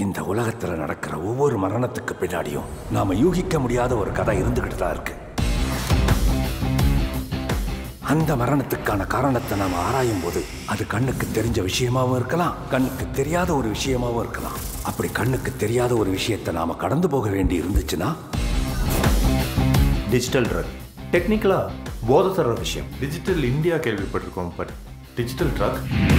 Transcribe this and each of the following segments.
இந்த உலகத்துல நடக்கிற ஒவ்வொரு மரணத்துக்கு பின்னாடியும் நாம யூகிக்க முடியாத ஒரு கதை இருந்துகிட்டு தான் இருக்கு அந்த மரணத்துக்கான காரணத்தை நாம ஆராயும் போது அது கண்ணுக்கு தெரிஞ்ச விஷயமாவும் இருக்கலாம் கண்ணுக்கு தெரியாத ஒரு விஷயமாவும் இருக்கலாம் அப்படி கண்ணுக்கு தெரியாத ஒரு விஷயத்தை நாம கடந்து போக வேண்டி இருந்துச்சுன்னா டிஜிட்டல் ட்ரக் டெக்னிக்கலாக போதை தர விஷயம் டிஜிட்டல் இந்தியா கேள்விப்பட்டிருக்கோம் பட் டிஜிட்டல் ட்ரக்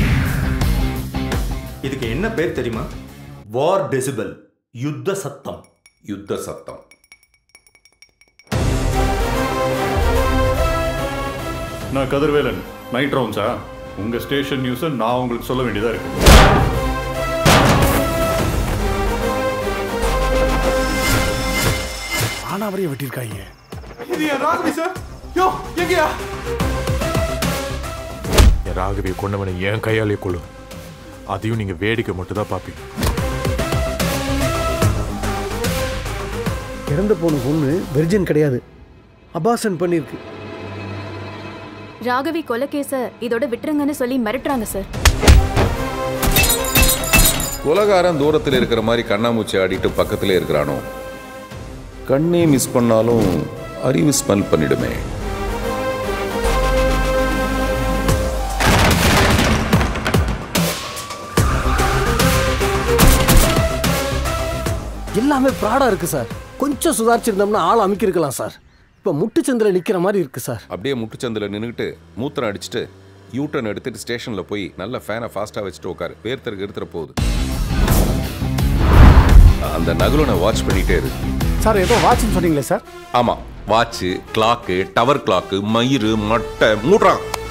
இதுக்கு என்ன பேர் தெரியுமா வார் டெசிபல் யுத்த சத்தம் யுத்த சத்தம் நான் கதிர்வேலன் நைட் ரவுண்ட்ஸா உங்க ஸ்டேஷன் நியூஸை நான் உங்களுக்கு சொல்ல வேண்டியதா இருக்கு ஆனாவரையும் வெட்டியிருக்காங்க இது என் ராகவி சார் யோ எங்கயா என் ராகவியை கொண்டவனை என் கையாலே கொள்ளு அதையும் நீங்க வேடிக்கை மட்டும் தான் பார்ப்பீங்க இறந்து போன பொண்ணு வெர்ஜின் கிடையாது அபாசன் பண்ணியிருக்கு ராகவி கொலைகேச இதோட விட்டுருங்கன்னு சொல்லி மிரட்டுறாங்க சார் உலகாரம் தூரத்தில் இருக்கிற மாதிரி கண்ணாமூச்சி ஆடிட்டு பக்கத்திலே இருக்கிறானோ கண்ணே மிஸ் பண்ணாலும் அறிவு ஸ்மெல் பண்ணிடுமே எல்லாமே ப்ராடா இருக்கு சார் கொஞ்சம் சுதாரிச்சிருந்தோம்னா ஆள் அமைக்கிருக்கலாம் சார் இப்போ முட்டுச்சந்தில் நிற்கிற மாதிரி இருக்கு சார் அப்படியே முட்டுச்சந்தில் நின்றுக்கிட்டு மூத்திரம் அடிச்சுட்டு யூட்டர்ன் எடுத்துட்டு ஸ்டேஷனில் போய் நல்ல ஃபேனை ஃபாஸ்ட்டாக வச்சுட்டு உட்காரு வேர்த்தருக்கு எடுத்துற போகுது அந்த நகுலனை வாட்ச் பண்ணிட்டே இரு சார் ஏதோ வாட்ச்னு சொன்னீங்களே சார் ஆமாம் வாட்சு கிளாக்கு டவர் கிளாக்கு மயிறு மட்டை மூட்றான்